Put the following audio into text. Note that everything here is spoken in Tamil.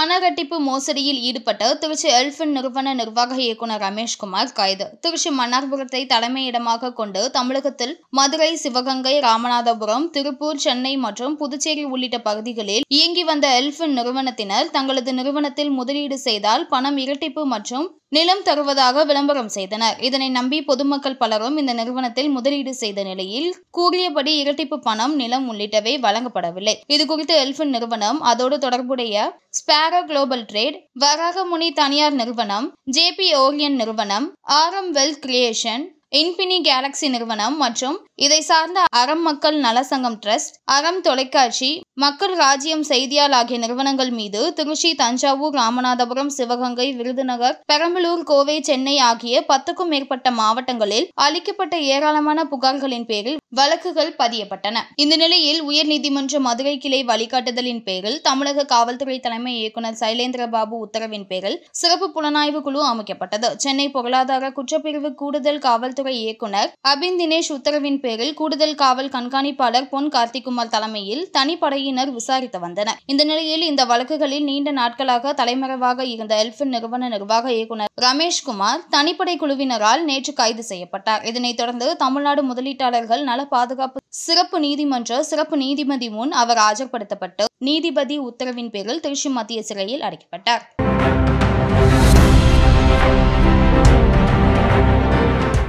பணரட்டிப்பு மோசடியில் ஈடுபட்ட திருச்சி எல்ஃபின் நிறுவன நிர்வாக இயக்குநர் ரமேஷ்குமார் கைது திருச்சி மன்னார்புரத்தை தலைமையிடமாக கொண்டு தமிழகத்தில் மதுரை சிவகங்கை ராமநாதபுரம் திருப்பூர் சென்னை மற்றும் புதுச்சேரி உள்ளிட்ட பகுதிகளில் இயங்கி வந்த எல்ஃபின் நிறுவனத்தினர் தங்களது நிறுவனத்தில் முதலீடு செய்தால் பணம் இரட்டிப்பு மற்றும் நிலம் தருவதாக விளம்பரம் செய்தனர் இதனை நம்பி பொதுமக்கள் பலரும் இந்த நிறுவனத்தில் முதலீடு செய்த நிலையில் கூறியபடி இரட்டிப்பு பணம் நிலம் உள்ளிட்டவை வழங்கப்படவில்லை இதுகுறித்து எல்ஃபின் நிறுவனம் அதோடு தொடர்புடைய ஸ்பாரோ குளோபல் ட்ரேட் வராகமுனி தனியார் நிறுவனம் ஜேபி ஓரியன் நிறுவனம் ஆரம் வெல்த் கிரியேஷன் இன்பினி கேலக்ஸி நிறுவனம் மற்றும் இதை சார்ந்த அறம் மக்கள் நல சங்கம் ட்ரஸ்ட் அறம் தொலைக்காட்சி மக்கள் ராஜ்யம் செய்தியால் ஆகிய நிறுவனங்கள் மீது திருச்சி தஞ்சாவூர் ராமநாதபுரம் சிவகங்கை விருதுநகர் பெரம்பலூர் கோவை சென்னை ஆகிய பத்துக்கும் மேற்பட்ட மாவட்டங்களில் அளிக்கப்பட்ட ஏராளமான புகார்களின் பேரில் வழக்குகள் பதியப்பட்டன இந்த நிலையில் உயர்நீதிமன்ற மதுரை கிளை வழிகாட்டுதலின் பேரில் தமிழக காவல்துறை தலைமை இயக்குநர் சைலேந்திர பாபு உத்தரவின் பேரில் சிறப்பு புலனாய்வு குழு அமைக்கப்பட்டது சென்னை பொருளாதார குற்றப்பிரிவு கூடுதல் காவல்துறை இயக்குநர் அபின் தினேஷ் உத்தரவின் பேரில் கூடுதல் காவல் கண்காணிப்பாளர் பொன் கார்த்திகுமார் தலைமையில் தனிப்படையினர் விசாரித்து வந்தனர் இந்த நிலையில் இந்த வழக்குகளில் நீண்ட நாட்களாக தலைமறைவாக இருந்த எல்பின் நிறுவன நிர்வாக இயக்குநர் ரமேஷ்குமார் தனிப்படை குழுவினரால் நேற்று கைது செய்யப்பட்டார் இதனைத் தொடர்ந்து தமிழ்நாடு முதலீட்டாளர்கள் நல பாதுகாப்பு சிறப்பு நீதிமன்ற சிறப்பு நீதிபதி முன் அவர் ஆஜர்படுத்தப்பட்டு நீதிபதி உத்தரவின் பேரில் திருச்சி மத்திய சிறையில் அடைக்கப்பட்டார்